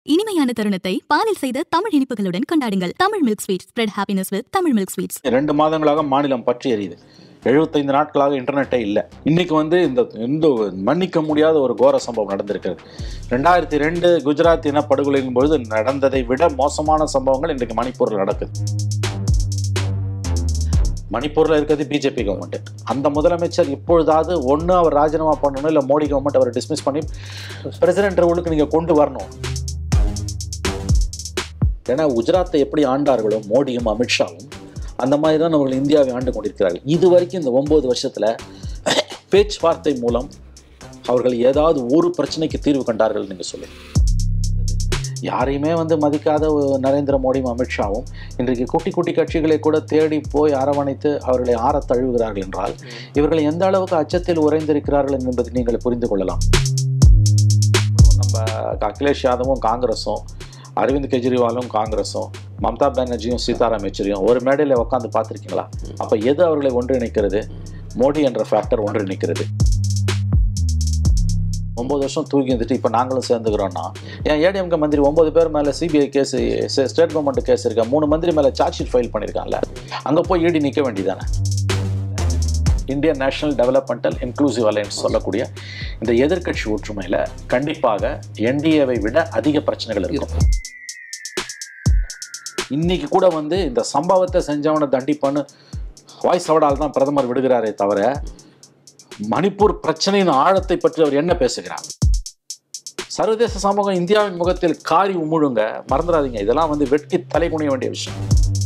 இனிமையான தருணத்தை பாலில் செய்த தமிழ் இனிப்புகளுடன் கொண்டாடுங்கள் Tamil milk sweet spread happiness with Tamil milk sweets ரெண்டு மாதங்களாக மாநிலம் பற்றி எரியுது எழுபத்தைந்து நாட்களாக இன்டர்நெட்டே இல்லை இன்னைக்கு வந்து இந்த இந்த மன்னிக்க முடியாத ஒரு கோர சம்பவம் நடந்திருக்கிறது ரெண்டாயிரத்தி ரெண்டு குஜராத் இனப்படுகொலையின் பொழுது நடந்ததை விட மோசமான சம்பவங்கள் இன்றைக்கு மணிப்பூரில் நடக்குது மணிப்பூரில் இருக்கிறது பிஜேபி கவர்மெண்ட் அந்த முதலமைச்சர் இப்பொழுதாவது ஒன்று அவர் ராஜினாமா பண்ணணும் இல்லை மோடி கவர்மெண்ட் அவரை டிஸ்மிஸ் பண்ணி பிரசிடென்ட் ரூலுக்கு நீங்கள் கொண்டு வரணும் ஏன்னா குஜராத்தை எப்படி ஆண்டார்களோ மோடியும் அமித்ஷாவும் அந்த மாதிரி தான் அவர்கள் இந்தியாவை ஆண்டு கொண்டிருக்கிறார்கள் இது வரைக்கும் இந்த ஒன்பது வருஷத்தில் பேச்சுவார்த்தை மூலம் அவர்கள் ஏதாவது ஒரு பிரச்சனைக்கு தீர்வு கண்டார்கள் நீங்கள் சொல்லுங்க யாரையுமே வந்து மதிக்காத ஒரு நரேந்திர மோடியும் அமித்ஷாவும் இன்றைக்கு குட்டி குட்டி கட்சிகளை கூட தேடி போய் அரவணைத்து அவர்களை ஆறத் தழுவுகிறார்கள் என்றால் இவர்கள் எந்த அளவுக்கு அச்சத்தில் உறைந்திருக்கிறார்கள் என்பதை நீங்கள் புரிந்து கொள்ளலாம் நம்ம அகிலேஷ் யாதவும் காங்கிரஸும் அரவிந்த் கெஜ்ரிவாலும் காங்கிரஸும் மம்தா பானர்ஜியும் சீதாராம் யெச்சூரியும் ஒரு மேடையில் உட்காந்து பார்த்துருக்கீங்களா அப்போ எது அவர்களை ஒன்றிணைக்கிறது மோடி என்ற ஃபேக்டர் ஒன்றிணைக்கிறது ஒம்பது வருஷம் தூக்கி வந்துட்டு இப்போ நாங்களும் சேர்ந்துக்கிறோன்னா என் ஏடிஎம்கே மந்திரி ஒன்பது பேர் மேலே CBI case state government case இருக்கா மூணு மந்திரி மேலே சார்ஜ் ஷீட் ஃபைல் பண்ணியிருக்காங்கல்ல அங்கே போய் ஈடி நிற்க வேண்டியதானே Indian National Developmental Inclusive Alliance சொல்லக்கூடிய இந்த எதிர்க்கட்சி ஒற்றுமையில் கண்டிப்பாக என்டிஏவை விட அதிக பிரச்சனைகள் இருக்கும் இன்னைக்கு கூட வந்து இந்த சம்பவத்தை செஞ்சவனை தண்டிப்பான்னு வாய்ஸ் அவடால் தான் பிரதமர் விடுகிறாரே தவிர மணிப்பூர் பிரச்சனையின் ஆழத்தை பற்றி அவர் என்ன பேசுகிறார் சர்வதேச சமூகம் இந்தியாவின் முகத்தில் காரி உமுழுங்க மறந்துடாதீங்க இதெல்லாம் வந்து வெட்கி தலை குனிய வேண்டிய விஷயம்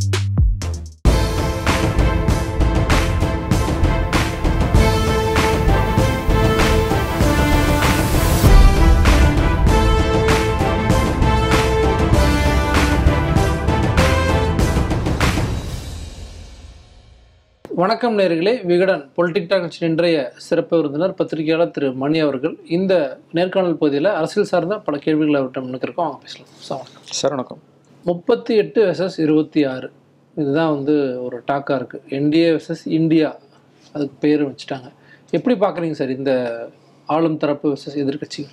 வணக்கம் நேர்களே விகடன் பொலிட்டிக் டாக்ஸ் இன்றைய சிறப்பு விருந்தினர் பத்திரிகையாளர் திரு மணி அவர்கள் இந்த நேர்காணல் பகுதியில் அரசியல் சார்ந்த பல கேள்விகளை அவர்கிட்ட முன்னிருக்கோம் அவங்க பேசலாம் சார் வணக்கம் சார் வணக்கம் முப்பத்தி எட்டு வெசஸ் இருபத்தி ஆறு இதுதான் வந்து ஒரு டாக்காக இருக்குது என்டிஏ வெசஸ் இந்தியா அதுக்கு பேர் வச்சுட்டாங்க எப்படி பார்க்குறீங்க சார் இந்த ஆளும் தரப்பு வெசஸ் எதிர்க்கட்சிகள்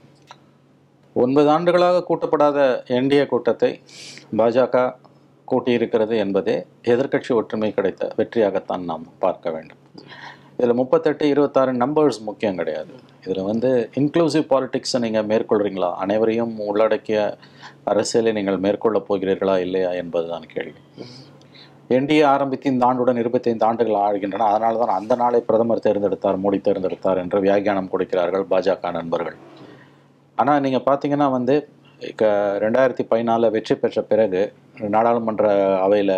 ஒன்பது ஆண்டுகளாக கூட்டப்படாத என்டிஏ கூட்டத்தை பாஜக கூட்டியிருக்கிறது என்பதே எதிர்க்கட்சி ஒற்றுமை கிடைத்த வெற்றியாகத்தான் நாம் பார்க்க வேண்டும் இதில் முப்பத்தெட்டு இருபத்தாறு நம்பர்ஸ் முக்கியம் கிடையாது இதில் வந்து இன்க்ளூசிவ் பாலிடிக்ஸை நீங்கள் மேற்கொள்கிறீங்களா அனைவரையும் உள்ளடக்கிய அரசியலை நீங்கள் மேற்கொள்ளப் போகிறீர்களா இல்லையா என்பதுதான் கேள்வி என்டிஏ ஆரம்பித்து இந்த ஆண்டுடன் இருபத்தைந்து ஆண்டுகள் ஆழ்கின்றன அதனால தான் அந்த நாளை பிரதமர் தேர்ந்தெடுத்தார் மோடி தேர்ந்தெடுத்தார் என்று வியாக்கியானம் கொடுக்கிறார்கள் பாஜக நண்பர்கள் ஆனால் நீங்கள் பார்த்தீங்கன்னா வந்து க ரெண்டாயிரத்தி பதினாலில் வெற்றி பெற்ற பிறகு நாடாளுமன்ற அவையில்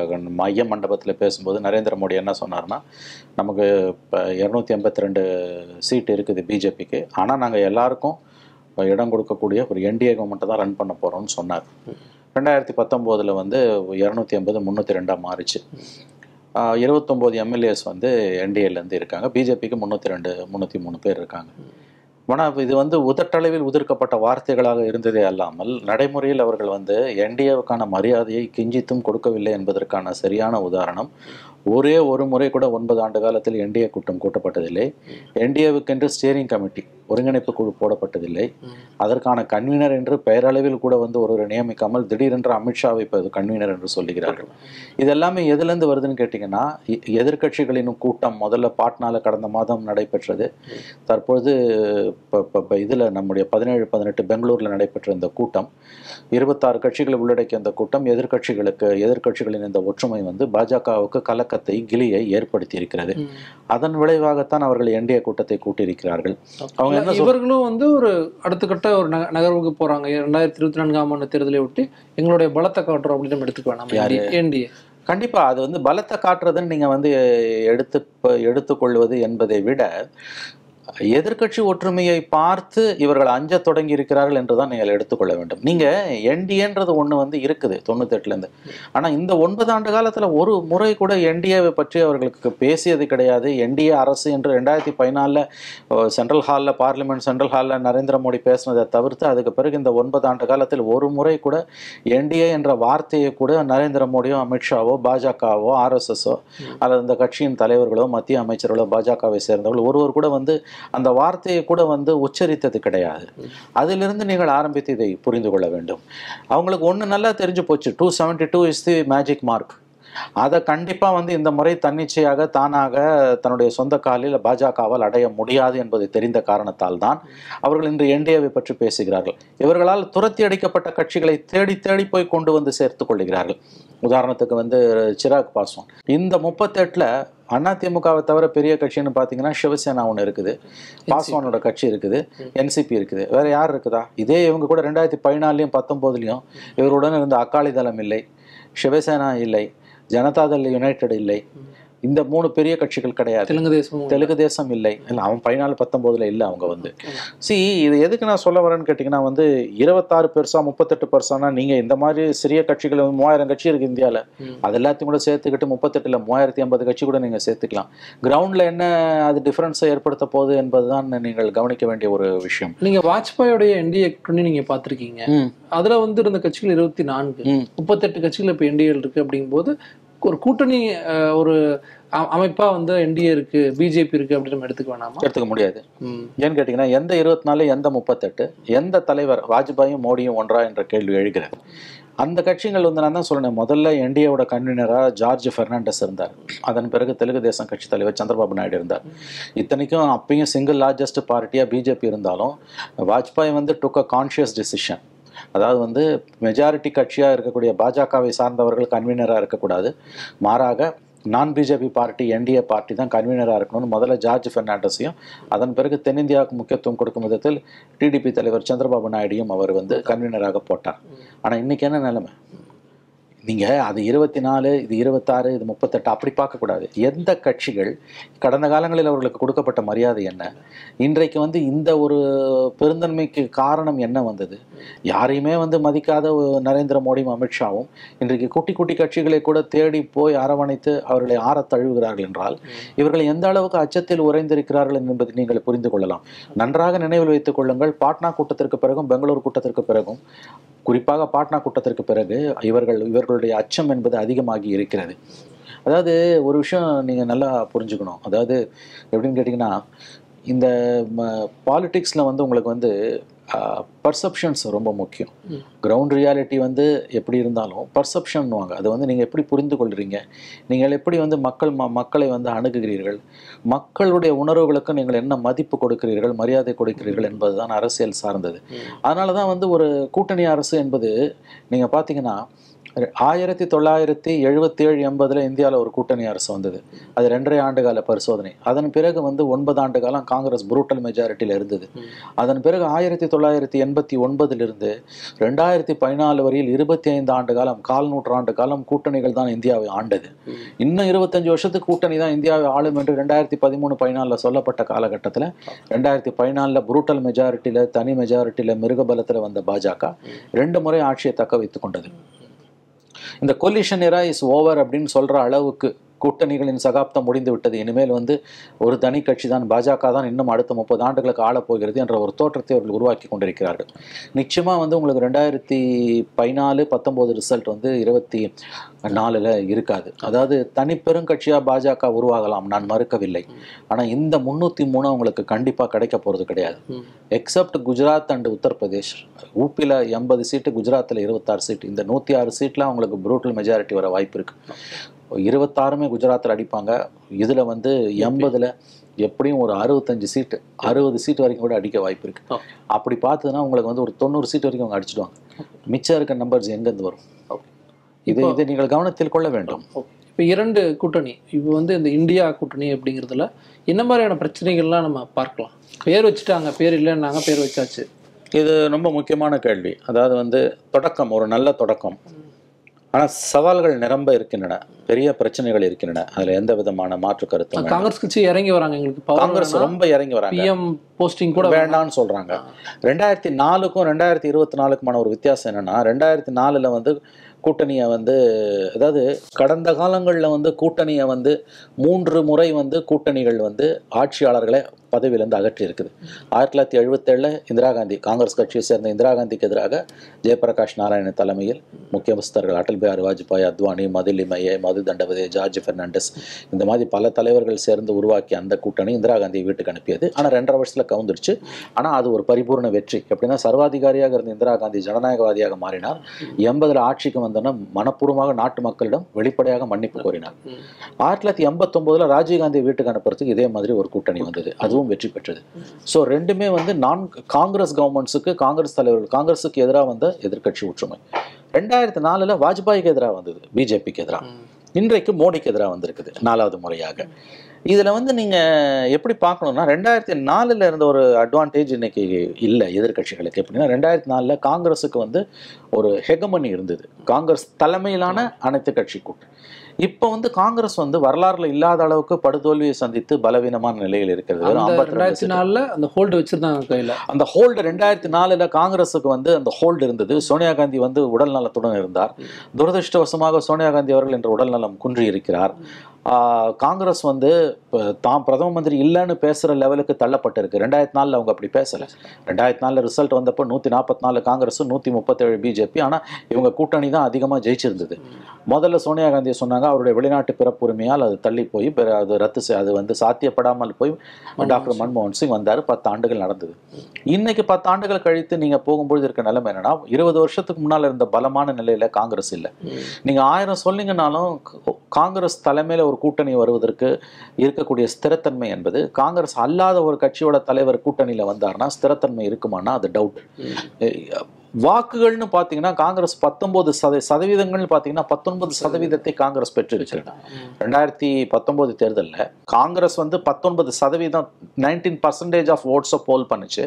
மைய மண்டபத்தில் பேசும்போது நரேந்திர மோடி என்ன சொன்னார்னா நமக்கு இப்போ இரநூத்தி எண்பத்தி ரெண்டு சீட் இருக்குது பிஜேபிக்கு ஆனால் நாங்கள் எல்லாருக்கும் இடம் கொடுக்கக்கூடிய ஒரு என்டிஏ கவர்மெண்ட்டை தான் ரன் பண்ண போகிறோம்னு சொன்னார் ரெண்டாயிரத்தி பத்தொம்போதில் வந்து இரநூத்தி எண்பது முந்நூற்றி ரெண்டாக மாறிச்சு இருபத்தொம்போது எம்எல்ஏஸ் வந்து என்டிஏலேருந்து இருக்காங்க பிஜேபிக்கு முந்நூற்றி ரெண்டு முந்நூற்றி மூணு பேர் இருக்காங்க ஆனால் இது வந்து உதட்டளவில் உதிர்க்கப்பட்ட வார்த்தைகளாக இருந்ததே அல்லாமல் நடைமுறையில் அவர்கள் வந்து என்டிஏவுக்கான மரியாதையை கிஞ்சித்தும் கொடுக்கவில்லை என்பதற்கான சரியான உதாரணம் ஒரே ஒரு முறை கூட ஒன்பது ஆண்டு காலத்தில் என்டிஏ கூட்டம் கூட்டப்பட்டதில்லை என்டிஏவுக்கென்று ஸ்டியரிங் கமிட்டி ஒருங்கிணைப்பு குழு போடப்பட்டதில்லை அதற்கான கன்வீனர் என்று பெயரளவில் கூட வந்து ஒருவரை நியமிக்காமல் திடீரென்று அமித்ஷாவை இப்போ கன்வீனர் என்று சொல்லுகிறார்கள் இதெல்லாமே எதுலேருந்து வருதுன்னு கேட்டிங்கன்னா எதிர்கட்சிகளின் கூட்டம் முதல்ல பாட்னாவில் கடந்த மாதம் நடைபெற்றது தற்பொழுது இப்போ இப்போ இதில் நம்முடைய பதினேழு பதினெட்டு பெங்களூரில் நடைபெற்ற இந்த கூட்டம் இருபத்தாறு கட்சிகளை உள்ளடக்கிய அந்த கூட்டம் எதிர்கட்சிகளுக்கு எதிர்கட்சிகளின் இந்த ஒற்றுமை வந்து பாஜகவுக்கு கலக்கத்தை கிளியை ஏற்படுத்தி இருக்கிறது அதன் விளைவாகத்தான் அவர்கள் என்டிஏ கூட்டத்தை கூட்டியிருக்கிறார்கள் அவங்க என்ன சொல் இவர்களும் வந்து ஒரு அடுத்த கட்ட ஒரு நக நகர்வுக்கு போகிறாங்க ரெண்டாயிரத்தி இருபத்தி நான்காம் ஆண்டு தேர்தலை ஒட்டி எங்களுடைய பலத்தை காட்டுறோம் அப்படின்னு நம்ம எடுத்துக்க வேணாம் என்டிஏ கண்டிப்பா அது வந்து பலத்தை காட்டுறதுன்னு நீங்க வந்து எடுத்து எடுத்துக்கொள்வது என்பதை விட எதிர்க்கட்சி ஒற்றுமையை பார்த்து இவர்கள் அஞ்ச தொடங்கி இருக்கிறார்கள் என்று தான் நீங்கள் எடுத்துக்கொள்ள வேண்டும் நீங்கள் என்டிஏன்றது ஒன்று வந்து இருக்குது தொண்ணூத்தெட்டுலேருந்து ஆனால் இந்த ஒன்பது ஆண்டு காலத்தில் ஒரு முறை கூட என்டிஏவை பற்றி அவர்களுக்கு பேசியது கிடையாது என்டிஏ அரசு என்று ரெண்டாயிரத்தி பதினாலில் சென்ட்ரல் ஹாலில் பார்லிமெண்ட் சென்ட்ரல் ஹாலில் நரேந்திர மோடி பேசினதை தவிர்த்து அதுக்கு பிறகு இந்த ஒன்பது ஆண்டு காலத்தில் ஒரு முறை கூட என்டிஏ என்ற வார்த்தையை கூட நரேந்திர மோடியோ அமித்ஷாவோ பாஜகவோ ஆர்எஸ்எஸோ அல்லது இந்த கட்சியின் தலைவர்களோ மத்திய அமைச்சர்களோ பாஜகவை சேர்ந்தவர்கள் ஒருவர் கூட வந்து அந்த வார்த்தையை கூட வந்து உச்சரித்தது கிடையாது அதிலிருந்து நீங்கள் ஆரம்பித்து இதை புரிந்து கொள்ள வேண்டும் அவங்களுக்கு ஒன்று நல்லா தெரிஞ்சு போச்சு two seventy two is the magic mark அதை கண்டிப்பாக வந்து இந்த முறை தன்னிச்சையாக தானாக தன்னுடைய சொந்த காலில் பாஜகவால் அடைய முடியாது என்பது தெரிந்த காரணத்தால் தான் அவர்கள் இன்று என்டிஏவை பற்றி பேசுகிறார்கள் இவர்களால் துரத்தி அடிக்கப்பட்ட கட்சிகளை தேடி தேடி போய் கொண்டு வந்து சேர்த்து கொள்ளுகிறார்கள் உதாரணத்துக்கு வந்து சிராக் பாஸ்வான் இந்த முப்பத்தெட்டில் அதிமுகவை தவிர பெரிய கட்சின்னு பார்த்தீங்கன்னா சிவசேனா ஒன்று இருக்குது பாஸ்வானோட கட்சி இருக்குது என்சிபி இருக்குது வேற யார் இருக்குதா இதே இவங்க கூட ரெண்டாயிரத்தி பதினாலையும் பத்தொம்போதுலையும் இவருடன் இருந்த அகாலி தளம் இல்லை சிவசேனா இல்லை ஜனதாதள் யுனைடெட் இல்லை இந்த மூணு பெரிய கட்சிகள் கிடையாது தெலுங்கு தேசம் தெலுங்கு தேசம் இல்லை இல்லை அவன் பதினாலு பத்தொம்போதுல இல்லை அவங்க வந்து சி இது எதுக்கு நான் சொல்ல வரேன்னு கேட்டிங்கன்னா வந்து இருபத்தாறு பெருசா முப்பத்தெட்டு பெருசானா நீங்கள் இந்த மாதிரி சிறிய கட்சிகள் வந்து மூவாயிரம் கட்சி இருக்குது இந்தியாவில் ம். அது எல்லாத்தையும் கூட சேர்த்துக்கிட்டு முப்பத்தெட்டில் மூவாயிரத்தி ஐம்பது கட்சி கூட நீங்கள் சேர்த்துக்கலாம் கிரவுண்டில் என்ன அது டிஃப்ரென்ஸை ஏற்படுத்த போகுது என்பதுதான் நீங்கள் கவனிக்க வேண்டிய ஒரு விஷயம் நீங்க வாஜ்பாயோடைய என்டிஏ கூட்டணி நீங்க பார்த்திருக்கீங்க ம் அதுல வந்து இருந்த கட்சிகள் இருபத்தி நான்கு ம் முப்பத்தெட்டு கட்சிகள் இப்போ என்டிஏ இருக்கு அப்படிங்கும்போது ஒரு கூட்டணி அஹ், ஒரு அ- அமைப்பா வந்து என்டிஏ இருக்கு பிஜேபி இருக்கு அப்படின்னு நம்ம எடுத்துக்க வேணாமா எடுத்துக்க முடியாது ம். ஏன்னு கேட்டிங்கன்னா எந்த இருபத்தி நாலு எந்த முப்பத்தெட்டு எந்த தலைவர் வாஜ்பாயும் மோடியும் ஒன்றா என்ற கேள்வி எழுகிறது அந்த கட்சிகள் வந்து நான் தான் சொன்னேன் முதல்ல என்டிஏவோட கன்வீனராக ஜார்ஜ் பெர்னாண்டஸ் இருந்தார் அதன் பிறகு தெலுங்கு தேசம் கட்சி தலைவர் சந்திரபாபு நாயுடு இருந்தார் இத்தனைக்கும் அப்பயும் சிங்கிள் லார்ஜஸ்ட் பார்ட்டியாக பிஜேபி இருந்தாலும் வாஜ்பாய் வந்து டுக் அ கான்ஷியஸ் டிசிஷன் அதாவது வந்து மெஜாரிட்டி கட்சியாக இருக்கக்கூடிய பாஜகவை சார்ந்தவர்கள் கன்வீனராக இருக்கக்கூடாது மாறாக நான் பிஜேபி பார்ட்டி என்டிஏ பார்ட்டி தான் கன்வீனராக இருக்கணும்னு முதல்ல ஜார்ஜ் பெர்னாண்டஸையும் அதன் பிறகு தென்னிந்தியாவுக்கு முக்கியத்துவம் கொடுக்கும் விதத்தில் டிடிபி தலைவர் சந்திரபாபு நாயுடையும் அவர் வந்து கன்வீனராக போட்டார் ஆனால் இன்னைக்கு என்ன நிலைமை நீங்கள் அது இருபத்தி நாலு இது இருபத்தாறு இது முப்பத்தெட்டு அப்படி பார்க்கக்கூடாது எந்த கட்சிகள் கடந்த காலங்களில் அவர்களுக்கு கொடுக்கப்பட்ட மரியாதை என்ன இன்றைக்கு வந்து இந்த ஒரு பெருந்தன்மைக்கு காரணம் என்ன வந்தது யாரையுமே வந்து மதிக்காத ஒரு நரேந்திர மோடியும் அமித்ஷாவும் இன்றைக்கு குட்டி குட்டி கட்சிகளை கூட தேடி போய் அரவணைத்து அவர்களை ஆறத் தழுவுகிறார்கள் என்றால் இவர்கள் எந்த அளவுக்கு அச்சத்தில் உறைந்திருக்கிறார்கள் என்பதை நீங்கள் புரிந்து கொள்ளலாம் நன்றாக நினைவில் வைத்துக் கொள்ளுங்கள் பாட்னா கூட்டத்திற்கு பிறகும் பெங்களூர் கூட்டத்திற்கு பிறகும் குறிப்பாக பாட்னா கூட்டத்திற்கு பிறகு இவர்கள் இவர்களுடைய அச்சம் என்பது அதிகமாகி இருக்கிறது அதாவது ஒரு விஷயம் நீங்கள் நல்லா புரிஞ்சுக்கணும் அதாவது எப்படின்னு கேட்டிங்கன்னா இந்த பாலிட்டிக்ஸில் வந்து உங்களுக்கு வந்து பர்செப்ஷன்ஸ் ரொம்ப முக்கியம் ம். கிரவுண்ட் ரியாலிட்டி வந்து எப்படி இருந்தாலும் பர்செப்ஷன்வாங்க அது வந்து நீங்கள் எப்படி புரிந்து கொள்கிறீங்க நீங்கள் எப்படி வந்து மக்கள் ம மக்களை வந்து அணுகுகிறீர்கள் மக்களுடைய உணர்வுகளுக்கு நீங்கள் என்ன மதிப்பு கொடுக்கிறீர்கள் மரியாதை கொடுக்கிறீர்கள் என்பதுதான் அரசியல் சார்ந்தது ம். அதனால தான் வந்து ஒரு கூட்டணி அரசு என்பது நீங்கள் பார்த்தீங்கன்னா ஆயிரத்தி தொள்ளாயிரத்தி எழுபத்தி ஏழு எண்பதில் இந்தியாவில் ஒரு கூட்டணி அரசு வந்தது அது ரெண்டரை ஆண்டு கால பரிசோதனை அதன் பிறகு வந்து ஒன்பது ஆண்டு காலம் காங்கிரஸ் புரூட்டல் மெஜாரிட்டியில் இருந்தது ம். அதன் பிறகு ஆயிரத்தி தொள்ளாயிரத்தி எண்பத்தி ஒன்பதிலிருந்து ரெண்டாயிரத்தி பதினாலு வரையில் இருபத்தி ஐந்து ஆண்டு காலம் கால் நூற்றாண்டு காலம் கூட்டணிகள் தான் இந்தியாவை ஆண்டது ம். இன்னும் இருபத்தஞ்சு வருஷத்துக்கு கூட்டணி தான் இந்தியாவை ஆளும் என்று ரெண்டாயிரத்தி பதிமூணு பதினாலில் சொல்லப்பட்ட காலகட்டத்தில் ரெண்டாயிரத்தி பதினாலில் புரூட்டல் மெஜாரிட்டியில் தனி மெஜாரிட்டியில் மிருகபலத்தில் வந்த பாஜக ரெண்டு முறை ஆட்சியை தக்க வைத்து கொண்டது இந்த கொலிஷன் எரா இஸ் ஓவர் அப்படின்னு சொல்ற அளவுக்கு கூட்டணிகளின் சகாப்தம் முடிந்து விட்டது இனிமேல் வந்து ஒரு தனி கட்சி தான் பாஜக தான் இன்னும் அடுத்த முப்பது ஆண்டுகளுக்கு ஆளப் போகிறது என்ற ஒரு தோற்றத்தை அவர்கள் உருவாக்கி கொண்டிருக்கிறார்கள் நிச்சயமா வந்து உங்களுக்கு ரெண்டாயிரத்தி பதினாலு பத்தொம்போது ரிசல்ட் வந்து இருபத்தி நாலில் இருக்காது அதாவது தனிப்பெரும் கட்சியாக பாஜக உருவாகலாம் நான் மறுக்கவில்லை ஆனால் இந்த முந்நூற்றி மூணு உங்களுக்கு கண்டிப்பாக கிடைக்க போகிறது கிடையாது ம். எக்ஸப்ட் குஜராத் அண்ட் உத்தரப்பிரதேஷ் ஊப்பியில் எண்பது சீட்டு குஜராத்தில் இருபத்தாறு சீட்டு இந்த நூற்றி ஆறு சீட்டில் அவங்களுக்கு ப்ரூட்டல் மெஜாரிட்டி வர வாய்ப்பு இருக்குது இருபத்தாறுமே குஜராத்தில் அடிப்பாங்க இதில் வந்து எண்பதில் எப்படியும் ஒரு அறுபத்தஞ்சு சீட்டு அறுபது சீட்டு வரைக்கும் கூட அடிக்க வாய்ப்பு இருக்கு Okay. அப்படி பார்த்ததுன்னா உங்களுக்கு வந்து ஒரு தொண்ணூறு சீட் வரைக்கும் அவங்க அடிச்சிடுவாங்க மிச்சம் இருக்க நம்பர்ஸ் எங்கேருந்து வரும் Okay. இது இதை நீங்கள் கவனத்தில் கொள்ள வேண்டும் இப்போ இரண்டு கூட்டணி இப்போ வந்து இந்த இந்தியா கூட்டணி அப்படிங்கிறதுல என்ன மாதிரியான பிரச்சனைகள்லாம் நம்ம பார்க்கலாம் பேர் வச்சுட்டாங்க பேர் இல்லைன்னாங்க பேர் வச்சாச்சு இது ரொம்ப முக்கியமான கேள்வி அதாவது வந்து தொடக்கம் ஒரு நல்ல தொடக்கம் ஆனால் சவால்கள் நிரம்ப இருக்கின்றன பெரிய பிரச்சனைகள் இருக்கின்றன அதுல எந்த விதமான மாற்று கருத்தும் வேண்டாம். காங்கிரஸ் கட்சி இறங்கி வராங்க எங்களுக்கு காங்கிரஸ் ரொம்ப இறங்கி வராங்க பிஎம் போஸ்டிங் கூட வேண்டாம்னு சொல்றாங்க ரெண்டாயிரத்தி நாலுக்கும் ரெண்டாயிரத்தி இருபத்தி நாலுக்குமான ஒரு வித்தியாசம் என்னன்னா ரெண்டாயிரத்தி நாலுல வந்து கூட்டணியை வந்து அதாவது கடந்த காலங்களில் வந்து கூட்டணியை வந்து மூன்று முறை வந்து கூட்டணிகள் வந்து ஆட்சியாளர்களை பதவியிலேருந்து அகற்றி இருக்குது ஆயிரத்தி தொள்ளாயிரத்தி எழுபத்தேழில் இந்திரா காந்தி காங்கிரஸ் கட்சியை சேர்ந்த இந்திரா காந்திக்கு எதிராக ஜெயபிரகாஷ் நாராயண் தலைமையில் முக்கியஸ்தர்கள் அடல் பிஹாரி வாஜ்பாய் அத்வானி மதுலி மையே மது தண்டபதி ஜார்ஜ் பெர்னாண்டஸ் இந்த மாதிரி பல தலைவர்கள் சேர்ந்து உருவாக்கிய அந்த கூட்டணி இந்திரா காந்தியை வீட்டுக்கு அனுப்பியது ஆனால் ரெண்டரை வருஷத்தில் கவுந்துருச்சு ஆனால் அது ஒரு பரிபூர்ண வெற்றி எப்படின்னா சர்வாதிகாரியாக இருந்த இந்திரா காந்தி ஜனநாயகவாதியாக மாறினார் எண்பதில் ஆட்சிக்கு வந்தோன்னா மனப்பூர்வமாக நாட்டு மக்களிடம் வெளிப்படையாக மன்னிப்பு கோரினார் ஆயிரத்தி தொள்ளாயிரத்தி எண்பத்தொம்போதில் ராஜீவ்காந்தி வீட்டுக்கு அனுப்புறதுக்கு இதே மாதிரி ஒரு கூட்டணி வந்தது அதுவும் வெற்றி பெற்றது ஸோ ரெண்டுமே வந்து நான் காங்கிரஸ் கவர்மெண்ட்ஸுக்கு காங்கிரஸ் தலைவர்கள் காங்கிரஸுக்கு எதிராக வந்த எதிர்க்கட்சி ஒற்றுமை ரெண்டாயிரத்தி நாலில் வாஜ்பாய்க்கு எதிராக வந்தது பிஜேபிக்கு எதிராக இன்றைக்கு மோடிக்கு எதிராக வந்திருக்குது நாலாவது முறையாக இதில் வந்து நீங்கள் எப்படி பார்க்கணும்னா ரெண்டாயிரத்தி நாலில் இருந்த ஒரு அட்வான்டேஜ் இன்னைக்கு இல்லை எதிர்க்கட்சிகளுக்கு எப்படின்னா ரெண்டாயிரத்தி நாலில் காங்கிரஸுக்கு வந்து ஒரு ஹெகமனி இருந்தது காங்கிரஸ் தலைமையிலான அனைத்து கட்சி கூட்டம் இப்போ வந்து காங்கிரஸ் வந்து வரலாறுல இல்லாத அளவுக்கு படுதோல்வியை சந்தித்து பலவீனமான நிலையில் இருக்கிறது வெறும் அந்த 52 ரெண்டாயிரத்தி நாலுல அந்த ஹோல்டு வச்சிருந்தாங்க கையில அந்த ஹோல்டு ரெண்டாயிரத்தி நாலுல காங்கிரஸுக்கு வந்து அந்த ஹோல்டு இருந்தது சோனியா காந்தி வந்து உடல் நலத்துடன் இருந்தார் துரதிருஷ்டவசமாக சோனியா காந்தி அவர்கள் இன்று உடல் நலம் குன்றி இருக்கிறார் ஆஹ் காங்கிரஸ் வந்து இப்ப தாம் பிரதம மந்திரி இல்லைன்னு பேசுகிற லெவலுக்கு தள்ளப்பட்டிருக்கு ரெண்டாயிரத்தி நாலில் அவங்க அப்படி பேசலை ரெண்டாயிரத்தி நாலில் ரிசல்ட் வந்தப்போ நூற்றி நாற்பத்தி நாலு காங்கிரஸ் நூற்றி முப்பத்தேழு பிஜேபி ஆனால் இவங்க கூட்டணி தான் அதிகமாக ஜெயிச்சிருந்தது முதல்ல சோனியா காந்தியை சொன்னாங்க அவருடைய வெளிநாட்டு பிறப்புரிமையால் அது தள்ளி போய் பிற அது ரத்து செய் அது வந்து சாத்தியப்படாமல் போய் டாக்டர் மன்மோகன் சிங் வந்தார் பத்து ஆண்டுகள் நடந்தது இன்னைக்கு பத்து ஆண்டுகள் கழித்து நீங்கள் போகும்பொழுது இருக்க நிலைமை என்னன்னா இருபது வருஷத்துக்கு முன்னால் இருந்த பலமான நிலையில் காங்கிரஸ் இல்லை நீங்கள் ஆயிரம் சொன்னீங்கனாலும் க- காங்கிரஸ் தலைமையில் ஒரு கூட்டணி வருவதற்கு இருக்கக்கூடிய ஸ்திரத்தன்மை என்பது காங்கிரஸ் அல்லாத ஒரு கட்சியோட தலைவர் கூட்டணியில் வந்தாருன்னா ஸ்திரத்தன்மை இருக்குமானா அது டவுட் வாக்குகள்னு பார்த்தீங்கன்னா காங்கிரஸ் பத்தொன்பது சத சதவீதங்கள்னு பார்த்தீங்கன்னா பத்தொன்பது சதவீதத்தை காங்கிரஸ் பெற்றிருக்கிறது ரெண்டாயிரத்தி பத்தொன்பது தேர்தலில் காங்கிரஸ் வந்து பத்தொன்பது சதவீதம் நைன்டீன் பர்சன்டேஜ் ஆஃப் ஓட்ஸை போல் பண்ணுச்சு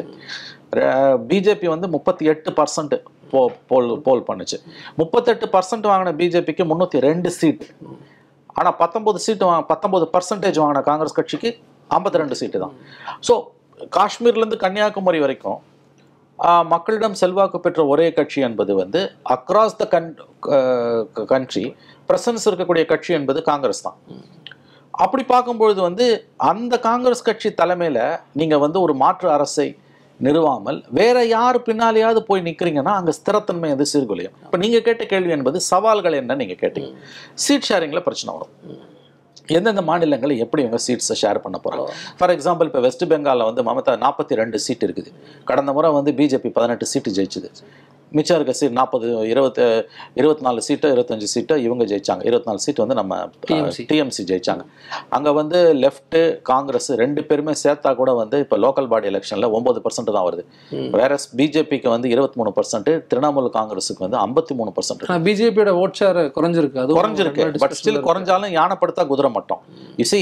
பிஜேபி வந்து முப்பத்தி எட்டு பர்சன்ட் போ போல் போல் பண்ணுச்சு முப்பத்தெட்டு பர்சன்ட் வாங்கின பிஜேபிக்கு முந்நூற்றி ரெண்டு சீட் ஆனால் பத்தொன்பது சீட்டு வாங்க பத்தொன்பது பர்சன்டேஜ் வாங்கின காங்கிரஸ் கட்சிக்கு ஐம்பத்தி ரெண்டு சீட்டு தான் ஸோ காஷ்மீர்லேருந்து கன்னியாகுமரி வரைக்கும் ஆஹ், மக்களிடம் செல்வாக்கு பெற்ற ஒரே கட்சி என்பது வந்து அக்ராஸ் த கன் கண்ட்ரி பிரசன்ஸ் இருக்கக்கூடிய கட்சி என்பது காங்கிரஸ் தான் அப்படி பார்க்கும்பொழுது வந்து அந்த காங்கிரஸ் கட்சி தலைமையில நீங்க வந்து ஒரு மாற்று அரசை நிறுவாமல் வேற யார் பின்னாலேயாவது போய் நிக்கிறீங்கன்னா அங்க ஸ்திரத்தன்மை வந்து சீர்குலையும் இப்ப நீங்க கேட்ட கேள்வி என்பது சவால்கள் என்ன நீங்க கேட்டீங்க சீட் ஷேரிங்ல பிரச்சனை வரும் எந்தெந்த மாநிலங்கள் எப்படி இவங்க சீட்ஸை ஷேர் பண்ண போறாங்க ஃபார் எக்ஸாம்பிள் இப்போ வெஸ்ட் பெங்காலில் வந்து மமதா நாற்பத்தி ரெண்டு சீட் இருக்குது கடந்த முறை வந்து பிஜேபி பதினெட்டு சீட்டு ஜெயிச்சுது மிச்சம் இருக்க சீட் நாற்பது இருபத்தி இருபத்தி நாலு சீட்டோ இருபத்தஞ்சு சீட்டோ இவங்க ஜெயிச்சாங்க இருபத்தி நாலு சீட் வந்து நம்ம TMC. டிஎம்சி ஜெயிச்சாங்க அங்கே வந்து லெஃப்ட் காங்கிரஸ் ரெண்டு பேருமே சேர்த்தா கூட வந்து இப்போ லோக்கல் பாடி எலெக்ஷனில் ஒன்பது பர்சன்ட் தான் வருது வேற பிஜேபிக்கு வந்து இருபத்தி மூணு பர்சன்ட் திரிணாமுல் காங்கிரஸுக்கு வந்து ஐம்பத்தி மூணு பர்சன்ட் ஆனா பிஜேபியோட ஓட் ஷேர் குறைஞ்சிருக்கு அது குறைஞ்சிருக்கு பட் ஸ்டில் குறைஞ்சாலும் யானைப்படுத்தா குதிரை மட்டம் இசி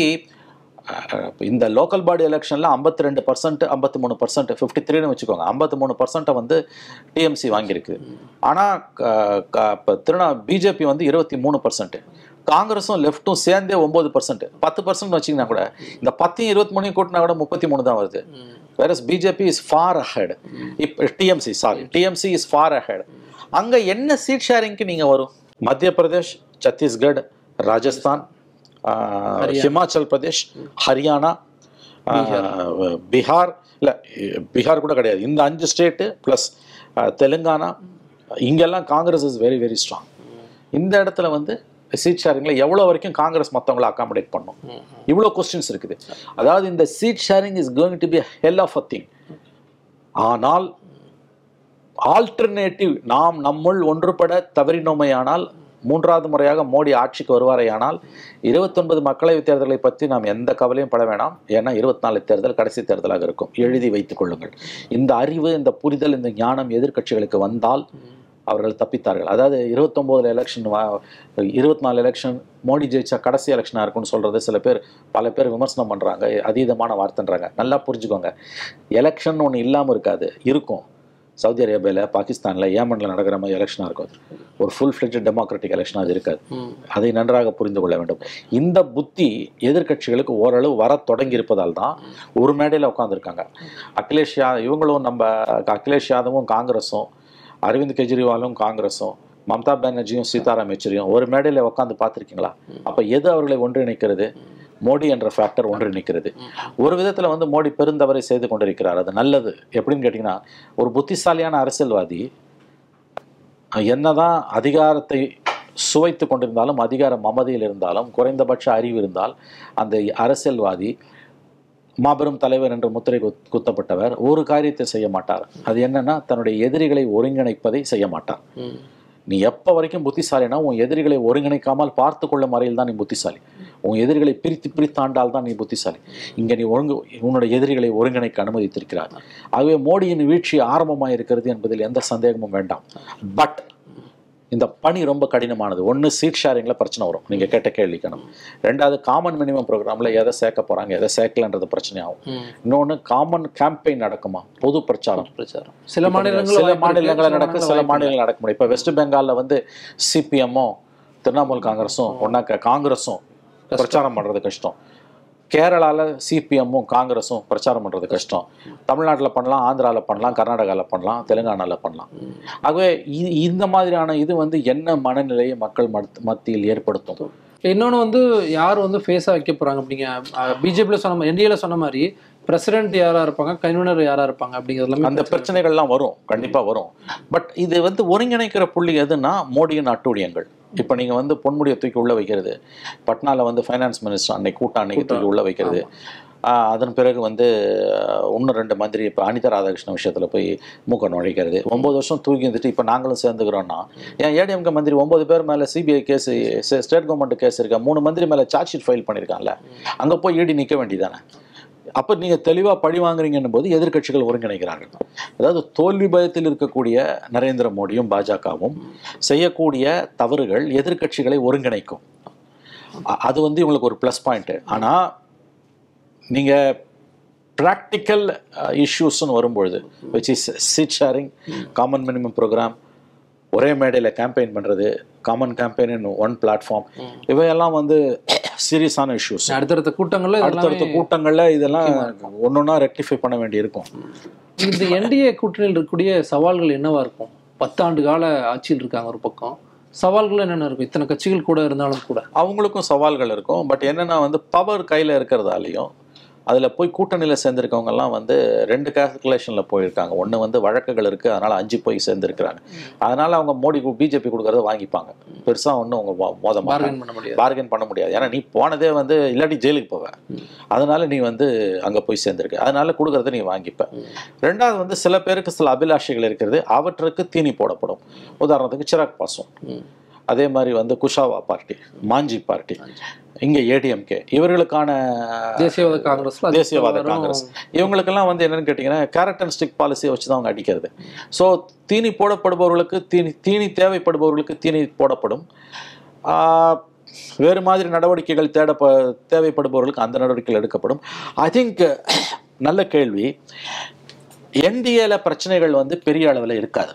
இந்த லோக்கல் பாடி எலெக்ஷனில் ஐம்பத்தி ரெண்டு பர்சன்ட் ஐம்பத்தி மூணு பர்சன்ட் ஃபிஃப்டி த்ரீன்னு வச்சுக்கோங்க ஐம்பத்தி மூணு பர்சன்ட்டை வந்து டிஎம்சி வாங்கியிருக்கு ஆனால் இப்போ திருநா பிஜேபி வந்து இருபத்தி மூணு பர்சன்ட் காங்கிரஸும் லெஃப்ட்டும் சேர்ந்தே ஒம்பது பர்சன்ட் பத்து பர்சன்ட் வச்சிங்கன்னா கூட இந்த பத்தையும் இருபத்தி மூணையும் கூட்டினா கூட முப்பத்தி மூணு தான் வருது வேற பிஜேபி இஸ் ஃபார் அஹெட் இப்போ TMC sorry TMC is far ahead அங்கே என்ன சீட் ஷேரிங்க்கு நீங்கள் வரும் மத்திய பிரதேஷ் சத்தீஸ்கர் ராஜஸ்தான் ஆஹ், ஹிமாச்சல் பிரதேஷ் ஹரியானா ஆஹ், பீகார் இல்லை பீகார் கூட கிடையாது இந்த அஞ்சு ஸ்டேட்டு ப்ளஸ் தெலுங்கானா இங்கெல்லாம் Congress is very very strong இந்த இடத்துல வந்து சீட் ஷேரிங்கில் எவ்வளோ வரைக்கும் காங்கிரஸ் மற்றவங்கள அகாமடேட் பண்ணும் இவ்வளோ கொஸ்டின்ஸ் இருக்குது அதாவது இந்த seat sharing is going to be hell of a thing ஆனால் ஆல்டர்னேட்டிவ் நாம் நம்முள் ஒன்றுபட தவறினோமையானால் மூன்றாவது முறையாக மோடி ஆட்சிக்கு வருவாரேயானால் இருபத்தொன்பது மக்களவைத் தேர்தலை பற்றி நாம் எந்த கவலையும் பட வேணாம் ஏன்னா இருபத்தி நாலு தேர்தல் கடைசி தேர்தலாக இருக்கும் எழுதி வைத்துக் கொள்ளுங்கள் இந்த அறிவு இந்த புரிதல் இந்த ஞானம் எதிர்க்கட்சிகளுக்கு வந்தால் அவர்கள் தப்பித்தார்கள் அதாவது இருபத்தொம்போதுல எலெக்ஷன் இருபத்தி நாலு எலெக்ஷன் மோடி ஜெயிச்சா கடைசி எலெக்ஷனாக இருக்கும்னு சொல்கிறது சில பேர் பல பேர் விமர்சனம் பண்ணுறாங்க அதீதமான வார்த்தைன்றாங்க நல்லா புரிஞ்சுக்கோங்க எலெக்ஷன் ஒன்று இல்லாமல் இருக்காது இருக்கும் சவுதி அரேபியாவில் பாகிஸ்தானில் ஏமனில் நடக்கிற மாதிரி எலெக்ஷனாக இருக்கும் அது. ஒரு ஃபுல் ஃப்ளெஜ் டெமோக்ராட்டிக் எலெக்ஷனாக அது இருக்காது அதை நன்றாக புரிந்து கொள்ள வேண்டும் இந்த புத்தி எதிர்க்கட்சிகளுக்கு ஓரளவு வர தொடங்கி இருப்பதால் தான் ஒரு மேடையில் உட்காந்துருக்காங்க அகிலேஷ் யா இவங்களும் நம்ம அகிலேஷ் யாதவும் காங்கிரஸும் அரவிந்த் கெஜ்ரிவாலும் காங்கிரஸும் மம்தா பானர்ஜியும் சீதாராம் யெச்சூரியும் ஒரு மேடையில் உட்காந்து பார்த்துருக்கீங்களா அப்போ எது அவர்களை ஒன்றிணைக்கிறது மோடி என்ற ஃபேக்டர் ஒன்றிணைக்கிறது ஒரு விதத்தில் வந்து மோடி பெருந்தவரை செய்து கொண்டிருக்கிறார் அது நல்லது எப்படின்னு கேட்டிங்கன்னா ஒரு புத்திசாலியான அரசியல்வாதி என்னதான் அதிகாரத்தை சுவைத்து கொண்டிருந்தாலும் அதிகார மமதியில் இருந்தாலும் குறைந்தபட்ச அறிவு இருந்தால் அந்த அரசியல்வாதி மாபெரும் தலைவர் என்று முத்திரை குத்- குத்தப்பட்டவர் ஒரு காரியத்தை செய்ய மாட்டார் அது என்னன்னா தன்னுடைய எதிரிகளை ஒருங்கிணைப்பதை செய்ய மாட்டார் ம். நீ எப்போ வரைக்கும் புத்திசாலினா உன் எதிரிகளை ஒருங்கிணைக்காமல் பார்த்து கொள்ளும் வரையில் தான் நீ புத்திசாலி உன் எதிரிகளை பிரித்து பிரித்தாண்டால் தான் நீ புத்திசாலி இங்கே நீ ஒழுங்கு உன்னுடைய எதிரிகளை ஒருங்கிணைக்க அனுமதித்திருக்கிறார் ஆகவே மோடியின் வீழ்ச்சி ஆரம்பமாக இருக்கிறது என்பதில் எந்த சந்தேகமும் வேண்டாம் பட் இந்த பணி ரொம்ப கடினமானது ஒன்று சீட் ஷேரிங்கில் பிரச்சனை வரும் நீங்கள் கேட்ட கேள்விக்கணும் ரெண்டாவது காமன் மினிமம் ப்ரோக்ராமில் எதை சேர்க்க போகிறாங்க எதை சேர்க்கலன்றது பிரச்சனை ஆகும் ம். இன்னொன்று காமன் கேம்பெயின் நடக்குமா பொது பிரச்சாரம் பிரச்சாரம் சில மாநிலங்கள் சில மாநிலங்களில் நடக்கும் சில மாநிலங்கள் நடக்க முடியும் இப்போ வெஸ்ட் பெங்கால்ல வந்து சிபிஎம்மும் திரிணாமுல் காங்கிரஸும் ஒன்றா காங்கிரஸும் பிரச்சாரம் பண்ணுறது கஷ்டம் கேரளால சிபிஎம்மும் காங்கிரஸும் பிரச்சாரம் பண்ணுறது கஷ்டம் தமிழ்நாட்டில் பண்ணலாம் ஆந்திராவில் பண்ணலாம் கர்நாடகாவில் பண்ணலாம் தெலுங்கானாவில் பண்ணலாம் ஆகவே இ- இந்த மாதிரியான இது வந்து என்ன மனநிலையை மக்கள் மத்- மத்தியில் ஏற்படுத்தும் இன்னொன்று வந்து யார் வந்து ஃபேஸாக வைக்க போகிறாங்க அப்படிங்க பிஜேபியில் சொன்ன மாதிரி என்டிஏல சொன்ன மாதிரி பிரசிடென்ட் யாராக இருப்பாங்க கன்வீனர் யாராக இருப்பாங்க அப்படிங்கிறது எல்லாமே அந்த பிரச்சனைகள்லாம் வரும் கண்டிப்பா வரும் பட் இது வந்து ஒருங்கிணைக்கிற புள்ளி எதுன்னா மோடியின் அட்டூழியங்கள் இப்போ நீங்க வந்து பொன்முடியை தூக்கி உள்ள வைக்கிறது பட்னால வந்து ஃபைனான்ஸ் மினிஸ்டர் அன்னைக்கு கூட்டம் அன்னைக்கு தூக்கி உள்ள வைக்கிறது ஆஹ் அதன் பிறகு வந்து ஒன்று ரெண்டு மந்திரி இப்போ அனிதா ராதாகிருஷ்ணன் விஷயத்தில் போய் மூக்க நுழைக்கிறது ஒம்பது வருஷம் தூக்கி இருந்துட்டு இப்போ நாங்களும் சேர்ந்துக்கிறோன்னா ஏன் ஏடிஎம்கே மந்திரி ஒம்பது பேர் மேலே CBI case state government case இருக்கா மூணு மந்திரி மேலே சார்ஜ் ஷீட் ஃபைல் பண்ணியிருக்காங்கல்ல அங்கே போய் ஈடி நிற்க வேண்டியதானே அப்போ நீங்கள் தெளிவாக பழி வாங்குறீங்கன்னும் போது எதிர்க்கட்சிகள் ஒருங்கிணைக்கிறார்கள் அதாவது தோல்வி பயத்தில் இருக்கக்கூடிய நரேந்திர மோடியும் பாஜகவும் செய்யக்கூடிய தவறுகள் எதிர்க்கட்சிகளை ஒருங்கிணைக்கும் அ- அது வந்து இவங்களுக்கு ஒரு ப்ளஸ் பாயிண்ட்டு ஆனால் நீங்கள் ப்ராக்டிக்கல் இஷ்யூஸ்னு வரும்பொழுது which is seat sharing common minimum program ஒரே மேடையில் கேம்பெயின் பண்ணுறது common campaign in one platform இவையெல்லாம் வந்து சீரியஸான இஷ்யூஸ் அடுத்தடுத்த கூட்டங்களில் அடுத்தடுத்த கூட்டங்கள்ல இதெல்லாம் ஒன்னொன்னா ரெக்டிஃபை பண்ண வேண்டி இருக்கும் இந்த என்டிஏ கூட்டணியில் இருக்கக்கூடிய சவால்கள் என்னவா இருக்கும் பத்தாண்டு கால ஆட்சியில் இருக்காங்க ஒரு பக்கம் சவால்கள் என்னென்ன இருக்கும் இத்தனை கட்சிகள் கூட இருந்தாலும் கூட அவங்களுக்கும் சவால்கள் இருக்கும் பட் என்னன்னா வந்து பவர் கையில் இருக்கிறதாலையும் அதில் போய் கூட்டணியில் சேர்ந்துருக்கவங்க எல்லாம் வந்து ரெண்டு கேல்குலேஷனில் போயிருக்காங்க ஒன்று வந்து வழக்குகள் இருக்குது அதனால் அஞ்சு போய் சேர்ந்துருக்கிறாங்க அதனால் அவங்க மோடி பிஜேபி கொடுக்கறத வாங்கிப்பாங்க பெருசாக ஒன்றும் அவங்க மோ- மோத மாட்டாங்க பார்கன் பண்ண முடியாது பார்கெயின் பண்ண முடியாது ஏன்னா நீ போனதே வந்து இல்லாட்டி ஜெயிலுக்கு போவ அதனால நீ வந்து அங்கே போய் சேர்ந்துருக்க அதனால கொடுக்கறத நீ வாங்கிப்ப ரெண்டாவது வந்து சில பேருக்கு சில அபிலாஷைகள் இருக்கிறது அவற்றுக்கு தீனி போடப்படும் உதாரணத்துக்கு சிராக் பாசம் ம். அதே மாதிரி வந்து குஷாவா பார்ட்டி மாஞ்சி பார்ட்டி இங்கே ஏடிஎம்கே இவர்களுக்கான தேசியவாத காங்கிரஸ்ல அது தேசியவாத வரும். காங்கிரஸ் இவங்களுக்கெல்லாம் வந்து என்னன்னு கேட்டிங்கன்னா கேரட் அண்ட் ஸ்டிக் பாலிசியை வச்சு தான் அவங்க அடிக்கிறது ஸோ தீனி போடப்படுபவர்களுக்கு தீனி தீனி தேவைப்படுபவர்களுக்கு தீனி போடப்படும் ஆஹ், வேறு மாதிரி நடவடிக்கைகள் தேடப்ப தேவைப்படுபவர்களுக்கு அந்த நடவடிக்கைகள் எடுக்கப்படும் ஐ திங்க் நல்ல கேள்வி என்டிஏல பிரச்சனைகள் வந்து பெரிய அளவில் இருக்காது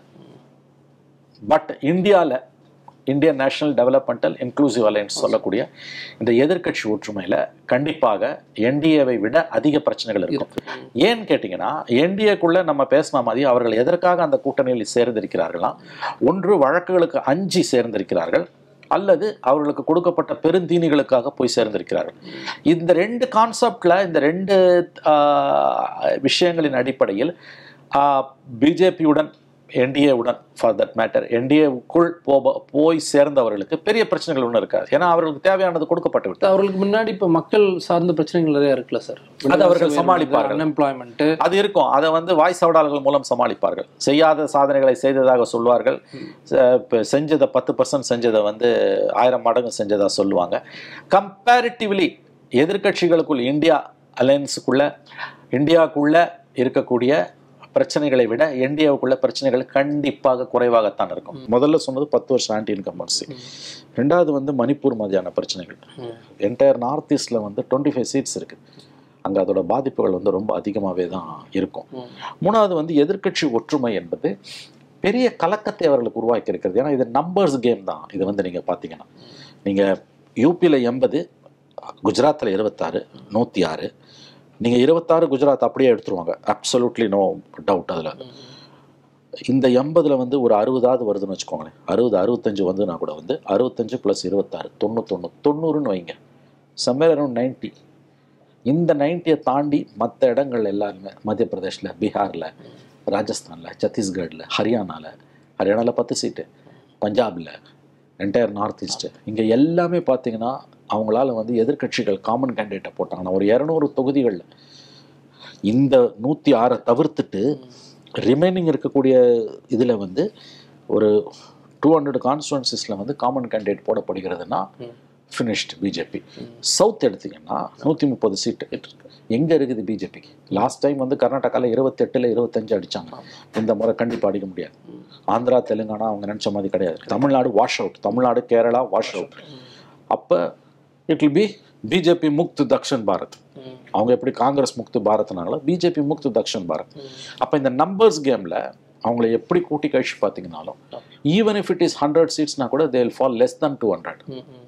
பட் இந்தியாவில் Indian National Developmental Inclusive Alliance சொல்லக்கூடிய இந்த எதிர்க்கட்சி ஒற்றுமையில் கண்டிப்பாக என்டிஏவை விட அதிக பிரச்சனைகள் இருக்கும் ஏன்னு கேட்டிங்கன்னா என்டிஏக்குள்ளே நம்ம பேசின மாதிரி அவர்கள் எதற்காக அந்த கூட்டணியில் சேர்ந்திருக்கிறார்களா ஒன்று வழக்குகளுக்கு அஞ்சி சேர்ந்திருக்கிறார்கள் அல்லது அவர்களுக்கு கொடுக்கப்பட்ட பெருந்தீனிகளுக்காக போய் சேர்ந்திருக்கிறார்கள் இந்த ரெண்டு கான்செப்டில் இந்த ரெண்டு ஆஹ், விஷயங்களின் அடிப்படையில் பிஜேபியுடன் என்டிஏவுடன் ஃபார் தட் மேட்டர் என்டிஏவுக்குள் போக போய் சேர்ந்தவர்களுக்கு பெரிய பிரச்சனைகள் ஒன்றும் இருக்காது ஏன்னா அவர்களுக்கு தேவையானது கொடுக்கப்பட்டு விட்டது அவர்களுக்கு முன்னாடி இப்ப மக்கள் சார்ந்த பிரச்சனைகள் நிறைய இருக்குல்ல சார் அது அவர்கள் சமாளிப்பார்கள். அன்எம்ப்ளாய்மெண்ட் அது இருக்கும் அதை வந்து வாய் சவடால்கள் மூலம் சமாளிப்பார்கள் செய்யாத சாதனைகளை செய்ததாக சொல்வார்கள் செ- இப்ப செஞ்சதை பத்து பர்சன்ட் செஞ்சதை வந்து ஆயிரம் மடங்கு செஞ்சதா சொல்லுவாங்க கம்பேரிட்டிவ்லி எதிர்க்கட்சிகளுக்குள் இந்தியா அலையன்ஸுக்குள்ள இந்தியாவுக்குள்ள இருக்கக்கூடிய பிரச்சனைகளை விட என்டிஏவுக்குள்ள பிரச்சனைகள் கண்டிப்பாக குறைவாகத்தான் இருக்கும் முதல்ல சொன்னது பத்து வருஷம் ஆன்டி இன்கம்பன்சி ரெண்டாவது வந்து மணிப்பூர் மாதிரியான பிரச்சனைகள் என்டையர் நார்த் ஈஸ்டில் வந்து டுவெண்ட்டி ஃபைவ் சீட்ஸ் இருக்குது அங்கே அதோட பாதிப்புகள் வந்து ரொம்ப அதிகமாகவே தான் இருக்கும் மூணாவது வந்து எதிர்க்கட்சி ஒற்றுமை என்பது பெரிய கலக்கத்தை அவர்களுக்கு உருவாக்கி இருக்கிறது ஏன்னா இது நம்பர்ஸ் கேம் தான் இது வந்து நீங்கள் பார்த்தீங்கன்னா நீங்கள் யூபியில் எண்பது குஜராத்தில் இருபத்தாறு நூற்றி ஆறு நீங்கள் இருபத்தாறு குஜராத் அப்படியே எடுத்துருவாங்க அப்சல்யூட்லி நோ டவுட் அதில் இந்த எண்பதில் வந்து ஒரு அறுபதாவது வருதுன்னு வச்சுக்கோங்களேன் அறுபது அறுபத்தஞ்சு வந்துன்னா கூட வந்து அறுபத்தஞ்சு ப்ளஸ் இருபத்தாறு தொண்ணூத்தொன்று தொண்ணூறுன்னு வைங்க சம்மேர் அரௌண்ட் நைன்ட்டி இந்த நைன்ட்டியை தாண்டி மற்ற இடங்கள் எல்லாருமே மத்திய பிரதேஷில் பீகாரில் ராஜஸ்தானில் சத்தீஸ்கரில் ஹரியானாவில் ஹரியானாவில் பத்து சீட்டு பஞ்சாபில் என்டையர் நார்த் ஈஸ்ட்டு இங்கே எல்லாமே பார்த்தீங்கன்னா அவங்களால வந்து எதிர்க்கட்சிகள் காமன் கேண்டிடேட்டை போட்டாங்கன்னா ஒரு இரநூறு தொகுதிகளில் இந்த நூற்றி ஆறை தவிர்த்துட்டு ரிமைனிங் இருக்கக்கூடிய இதில் வந்து ஒரு டூ ஹண்ட்ரட் கான்ஸ்டுவன்சிஸில் வந்து காமன் கேண்டிடேட் போடப்படுகிறதுனா ஃபினிஷ்ட் பிஜேபி சவுத் எடுத்தீங்கன்னா நூற்றி முப்பது சீட்டு எங்கே இருக்குது பிஜேபிக்கு லாஸ்ட் டைம் வந்து கர்நாடகாவில் இருபத்தெட்டில் இருபத்தஞ்சு அடிச்சாங்க இந்த முறை கண்டிப்பாக அடிக்க முடியாது ஆந்திரா தெலுங்கானா அவங்க நினச்ச மாதிரி கிடையாது Tamil Nadu wash out Tamil Nadu Kerala wash out அப்போ it will be BJP mukt Dakshin Bharat அவங்க எப்படி காங்கிரஸ் முக்து பாரத்னாங்களோ பிஜேபி முக்து தக்ஷன் பாரத் அப்போ இந்த நம்பர்ஸ் கேமில் அவங்கள எப்படி கூட்டி கழிச்சு பார்த்தீங்கனாலும் even if it is hundred சீட்ஸ்னா கூட they will fall less than two hundred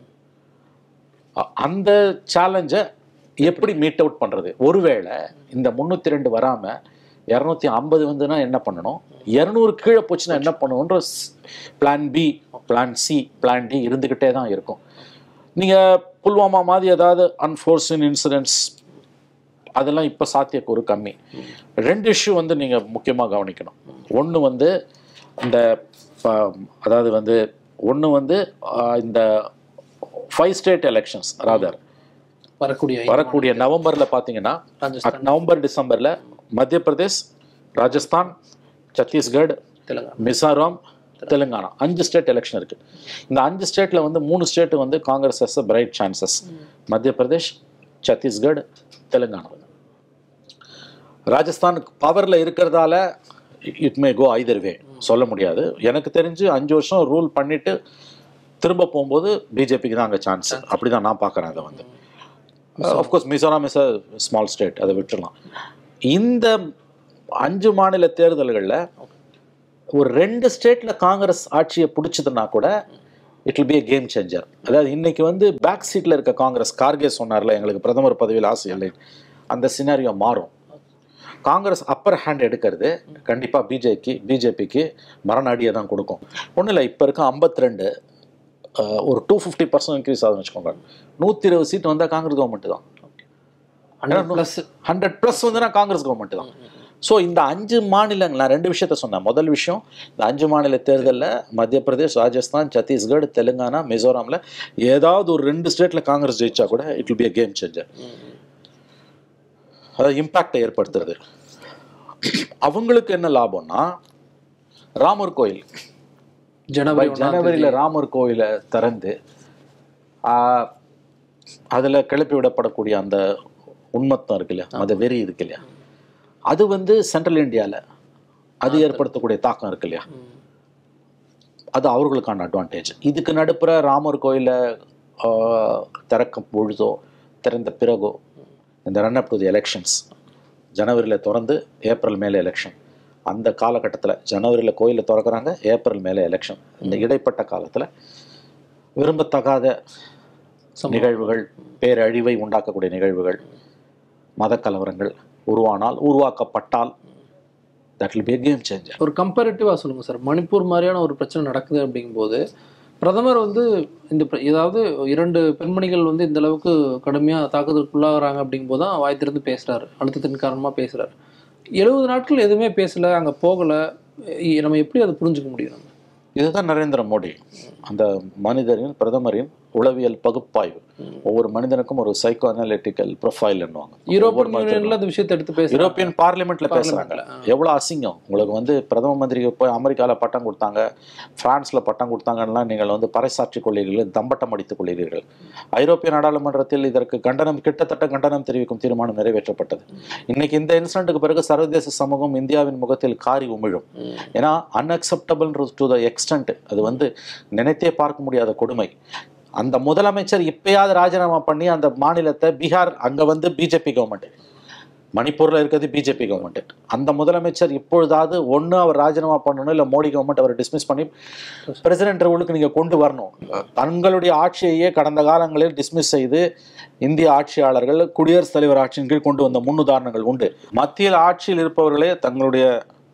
அந்த சேலஞ்சை எப்படி மீட் அவுட் பண்ணுறது ஒருவேளை இந்த முந்நூற்றி ரெண்டு வராமல் இரநூத்தி ஐம்பது வந்துன்னா என்ன பண்ணணும் இரநூறு கீழே போச்சுன்னா என்ன பண்ணணுன்ற plan B plan C plan D இருந்துக்கிட்டே தான் இருக்கும் நீங்கள் புல்வாமா மாதிரி ஏதாவது அன்ஃபோர்ஸின் இன்சிடென்ட்ஸ் அதெல்லாம் இப்போ சாத்தியக்கூறு கம்மி ரெண்டு இஷ்யூ வந்து நீங்கள் முக்கியமாக கவனிக்கணும் ஒன்று வந்து இந்த ப- அதாவது வந்து ஒன்று வந்து ஆஹ், இந்த ஃபைவ் ஸ்டேட் எலெக்ஷன்ஸ் ராதர் வரக்கூடிய வரக்கூடிய நவம்பரில் பார்த்தீங்கன்னா ராஜஸ்தான் நவம்பர் டிசம்பரில் மத்திய பிரதேஷ் ராஜஸ்தான் சத்தீஸ்கர் தெலுங்கானா மிசோரம் தெலுங்கானா அஞ்சு ஸ்டேட் எலெக்ஷன் இருக்கு இந்த அஞ்சு ஸ்டேட்ல வந்து மூணு ஸ்டேட் வந்து காங்கிரஸ் ஹஸ் பிரைட் சான்சஸ் மத்திய பிரதேஷ் சத்தீஸ்கர் தெலுங்கானா ராஜஸ்தான் பவர்ல இருக்கிறதால இட் மே கோ ஐதர் வே சொல்ல முடியாது எனக்கு தெரிஞ்சு அஞ்சு வருஷம் ரூல் பண்ணிட்டு திரும்ப போகும்போது பிஜேபிக்கு தான் அங்கே சான்ஸ் அப்படிதான் நான் பார்க்குறேன் அதை வந்து of course Mizoram is a small state அதை விட்டுறலாம் இந்த அஞ்சு மாநில தேர்தல்களில் ஒரு ரெண்டு ஸ்டேட்ல காங்கிரஸ் ஆட்சியை பிடிச்சதுன்னா கூட it will be a game changer அதாவது இன்னைக்கு வந்து பேக் சீட்ல இருக்க காங்கிரஸ் கார்கே சொன்னார்ல எங்களுக்கு பிரதமர் பதவியில் ஆசை இல்லை அந்த சினாரியோ மாறும் காங்கிரஸ் அப்பர் ஹேண்ட் எடுக்கிறது கண்டிப்பாக பிஜேக்கு பிஜேபிக்கு மரணாடியை தான் கொடுக்கும் ஒன்றும் இல்லை இப்போ இருக்க 52 அஹ், ஒரு டூ ஃபிஃப்டி பர்சன்ட் இன்க்ரீஸ் ஆகுதுன்னு வச்சுக்கோங்க நூற்றி இருபது சீட் வந்தால் காங்கிரஸ் கவர்மெண்ட் தான் ஹண்ட்ரட் ப்ளஸ் ஹண்ட்ரட் ப்ளஸ் வந்துன்னா காங்கிரஸ் கவர்மெண்ட் தான் ஸோ இந்த அஞ்சு மாநிலங்கள் நான் ரெண்டு விஷயத்த சொன்னேன் முதல் விஷயம் இந்த அஞ்சு மாநில தேர்தலில் மத்திய பிரதேஷ் ராஜஸ்தான் சத்தீஸ்கர் தெலுங்கானா மிசோராமில் ஏதாவது ஒரு ரெண்டு ஸ்டேட்டில் காங்கிரஸ் ஜெயிச்சா கூட it will be a game changer அதாவது இம்பேக்டை ஏற்படுத்துறது அவங்களுக்கு என்ன லாபம்னா ராமர் கோயில் ஜனவரி ஒண்ணாம் ஜனவரியில் ராமர் கோயிலை திறந்து அதில் கிளப்பி விடப்படக்கூடிய அந்த உண்மத்தம் இருக்கு இல்லையா அந்த வெறி இருக்கு இல்லையா அது வந்து சென்ட்ரல் இந்தியாவில் அது ஏற்படுத்தக்கூடிய தாக்கம் இருக்கு இல்லையா ம். அது அவர்களுக்கான அட்வான்டேஜ் இதுக்கு நடுப்புற ராமர் கோயிலை திறக்கும் பொழுதோ திறந்த பிறகோ இந்த run up to the elections ஜனவரியில் திறந்து ஏப்ரல் மேலே எலெக்ஷன் அந்த காலகட்டத்தில் ஜனவரியில் கோயிலை திறக்கிறாங்க ஏப்ரல் மேலே எலெக்ஷன் இந்த இடைப்பட்ட காலத்தில் விரும்பத்தகாத சம்பவம். நிகழ்வுகள் பேரழிவை உண்டாக்கக்கூடிய நிகழ்வுகள் மத கலவரங்கள் உருவானால் உருவாக்கப்பட்டால் that will be a game changer ஒரு கம்பேரிட்டிவாக சொல்லுங்க சார் மணிப்பூர் மாதிரியான ஒரு பிரச்சனை நடக்குது அப்படிங்கும்போது பிரதமர் வந்து இந்த பிர- ஏதாவது இரண்டு பெண்மணிகள் வந்து இந்த அளவுக்கு கடுமையாக தாக்குதலுக்குள்ளாகிறாங்க அப்படிங்கும்போது தான் வாய் திறந்து பேசுறாரு அழுத்தத்தின் காரணமாக பேசுறாரு எழுபது நாட்கள் எதுவுமே பேசல அங்கே போகலை நம்ம எப்படி அதை புரிஞ்சுக்க முடியும் நம்ம இதுதான் நரேந்திர மோடி அந்த மனிதரின் பிரதமரின் உளவியல் பகுப்பாய்வு ஒவ்வொரு மனிதனுக்கும் ஒரு சைக்கோ அனாலிட்டிக்கல் ப்ரொஃபைல் என்னவாங்க யூரோப்பியன் யூனியன்ல அந்த விஷயத்தை எடுத்து பேசுறாங்க யூரோப்பியன் பார்லிமெண்ட்ல பேசுறாங்க பார்லிமெண்ட்ல, எவ்வளவு அசிங்கம் உங்களுக்கு வந்து பிரதம மந்திரிக்கு போய் அமெரிக்கால பட்டம் கொடுத்தாங்க பிரான்ஸ்ல பட்டம் கொடுத்தாங்கன்னா நீங்கள் வந்து பறைசாற்றிக் கொள்கிறீர்கள் தம்பட்டம் அடித்துக் கொள்கிறீர்கள் ஐரோப்பிய நாடாளுமன்றத்தில் இதற்கு கண்டனம் கிட்டத்தட்ட கண்டனம் தெரிவிக்கும் தீர்மானம் நிறைவேற்றப்பட்டது இன்னைக்கு இந்த இன்சிடென்ட்டுக்கு பிறகு சர்வதேச சமூகம் இந்தியாவின் முகத்தில் காரி உமிழும் ஏன்னா அன்அக்செப்டபிள் டு த எக்ஸ்டென்ட் அது வந்து நினைத்தே பார்க்க முடியாத கொடுமை அந்த முதலமைச்சர் இப்பயாவது ராஜினாமா பண்ணி அந்த மாநிலத்தை பீகார் அங்க வந்து பிஜேபி கவர்மெண்ட் மணிப்பூர்ல இருக்கிறது பிஜேபி கவர்மெண்ட் அந்த முதலமைச்சர் இப்பொழுதாவது ஒண்ணு அவர் ராஜினாமா பண்ணணும் இல்ல மோடி கவர்மெண்ட் அவரை டிஸ்மிஸ் பண்ணி பிரசிடென்ட் ரூலுக்கு நீங்க கொண்டு வரணும் தங்களுடைய ஆட்சியையே கடந்த காலங்களில் டிஸ்மிஸ் செய்து இந்திய ஆட்சியாளர்கள் குடியரசுத் தலைவர் ஆட்சியின் கீழ் கொண்டு வந்த முன்னுதாரணங்கள் உண்டு மத்தியில் ஆட்சியில் இருப்பவர்களே தங்களுடைய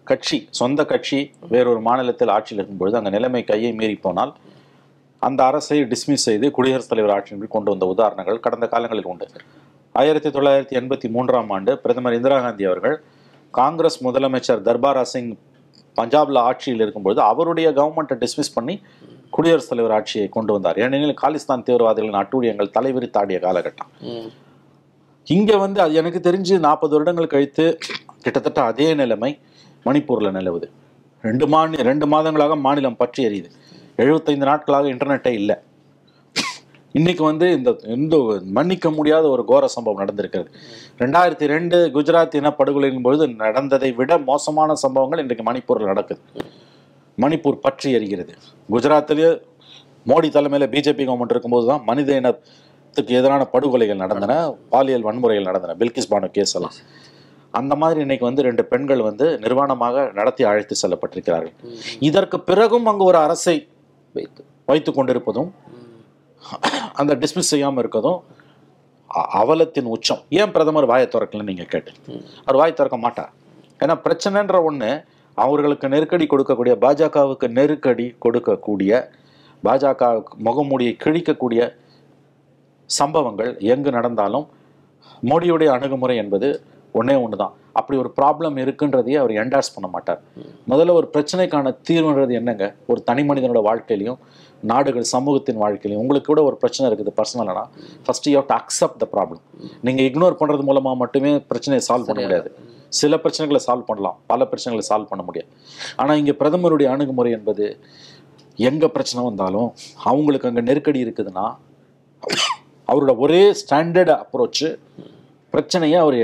கட்சி சொந்த கட்சி வேறொரு மாநிலத்தில் ஆட்சியில் இருக்கும்பொழுது அங்கே நிலைமை கையை மீறி போனால் அந்த அரசை டிஸ்மிஸ் செய்து குடியரசுத் தலைவர் ஆட்சியின் கீழ் கொண்டு வந்த உதாரணங்கள் கடந்த காலங்களில் உண்டு ஆயிரத்தி தொள்ளாயிரத்தி எண்பத்தி மூன்றாம் ஆண்டு பிரதமர் இந்திரா காந்தி அவர்கள் காங்கிரஸ் முதலமைச்சர் தர்பாரா சிங் பஞ்சாப்ல ஆட்சியில் இருக்கும்பொழுது அவருடைய கவர்மெண்ட்டை டிஸ்மிஸ் பண்ணி குடியரசுத் தலைவர் ஆட்சியை கொண்டு வந்தார் ஏனெனில் காலிஸ்தான் தீவிரவாதிகளின் அட்டூழியங்கள் தலைவிரித்தாடிய காலகட்டம் ம். இங்க வந்து அது எனக்கு தெரிஞ்சு நாற்பது வருடங்கள் கழித்து கிட்டத்தட்ட அதே நிலைமை மணிப்பூர்ல நிலவுது ரெண்டு மாநில ரெண்டு மாதங்களாக மாநிலம் பற்றி எரியுது எழுபத்தைந்து நாட்களாக இன்டர்நெட்டே இல்லை இன்னைக்கு வந்து இந்த இந்த மன்னிக்க முடியாத ஒரு கோர சம்பவம் நடந்திருக்கிறது ரெண்டாயிரத்தி ரெண்டு குஜராத் இனப்படுகொலையின் பொழுது நடந்ததை விட மோசமான சம்பவங்கள் இன்றைக்கு மணிப்பூரில் நடக்குது மணிப்பூர் பற்றி எரிகிறது குஜராத்திலேயே மோடி தலைமையில் பிஜேபி கவர்மெண்ட் இருக்கும்போது தான் மனித இனத்துக்கு எதிரான படுகொலைகள் நடந்தன பாலியல் வன்முறைகள் நடந்தன பில்கிஸ் பானு கேஸ் எல்லாம் அந்த மாதிரி இன்னைக்கு வந்து ரெண்டு பெண்கள் வந்து நிர்வாணமாக நடத்தி அழைத்து செல்லப்பட்டிருக்கிறார்கள் இதற்கு பிறகும் அங்கு ஒரு அரசை வைத்து வைத்து கொண்டிருப்பதும் அந்த டிஸ்மிஸ் செய்யாமல் இருக்கதும் அ- அவலத்தின் உச்சம் ஏன் பிரதமர் வாயை திறக்கலன்னு நீங்கள் கேட்டு அவர் வாய் திறக்க மாட்டார் ஏன்னா பிரச்சனைன்ற ஒன்று அவர்களுக்கு நெருக்கடி கொடுக்கக்கூடிய பாஜகவுக்கு நெருக்கடி கொடுக்கக்கூடிய பாஜக முகமூடியை கிழிக்கக்கூடிய சம்பவங்கள் எங்கு நடந்தாலும் மோடியுடைய அணுகுமுறை என்பது ஒண்ணே ஒன்று தான் அப்படி ஒரு ப்ராப்ளம் இருக்குன்றதையே அவர் என்டார்ஸ் பண்ண மாட்டார் முதல்ல ஒரு பிரச்சனைக்கான தீர்வுன்றது என்னங்க ஒரு தனி மனிதனோட வாழ்க்கையிலையும் நாடுகள் சமூகத்தின் வாழ்க்கையிலையும் உங்களுக்கு கூட ஒரு பிரச்சனை இருக்குது பர்சனலானா first you to accept the problem நீங்கள் இக்னோர் பண்ணுறது மூலமாக மட்டுமே பிரச்சனையை சால்வ் பண்ண முடியாது சில பிரச்சனைகளை சால்வ் பண்ணலாம் பல பிரச்சனைகளை சால்வ் பண்ண முடியாது ஆனால் இங்கே பிரதமருடைய அணுகுமுறை என்பது எங்கே பிரச்சனை வந்தாலும் அவங்களுக்கு அங்கே நெருக்கடி இருக்குதுன்னா அவரோட ஒரே ஸ்டாண்டர்ட் அப்ரோச்சு பிரச்சனையை அவர்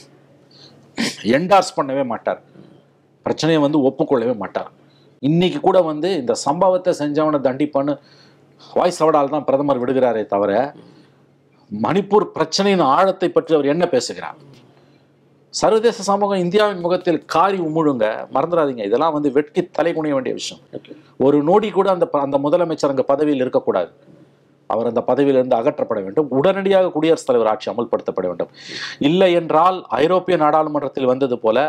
என்டார்ஸ் பண்ணவே மாட்டார் பிரச்சனையை வந்து ஒப்புக்கொள்ளவே மாட்டார் இன்னைக்கு கூட வந்து இந்த சம்பவத்தை செஞ்சவனை தண்டிப்பான்னு வாய்ஸ் அவடால் தான் பிரதமர் விடுகிறாரே தவிர மணிப்பூர் பிரச்சனையின் ஆழத்தை பற்றி அவர் என்ன பேசுகிறார் சர்வதேச சமூகம் இந்தியாவின் முகத்தில் காரி உமுழுங்க மறந்துடாதீங்க இதெல்லாம் வந்து வெட்கி தலை குனிய வேண்டிய விஷயம் ஒரு நொடி கூட அந்த ப- அந்த முதலமைச்சர் அங்க பதவியில் இருக்கக்கூடாது அவர் அந்த பதவியிலிருந்து அகற்றப்பட வேண்டும் உடனடியாக குடியரசுத் தலைவர் ஆட்சி அமல்படுத்தப்பட வேண்டும் இல்லை என்றால் ஐரோப்பிய நாடாளுமன்றத்தில் வந்தது போல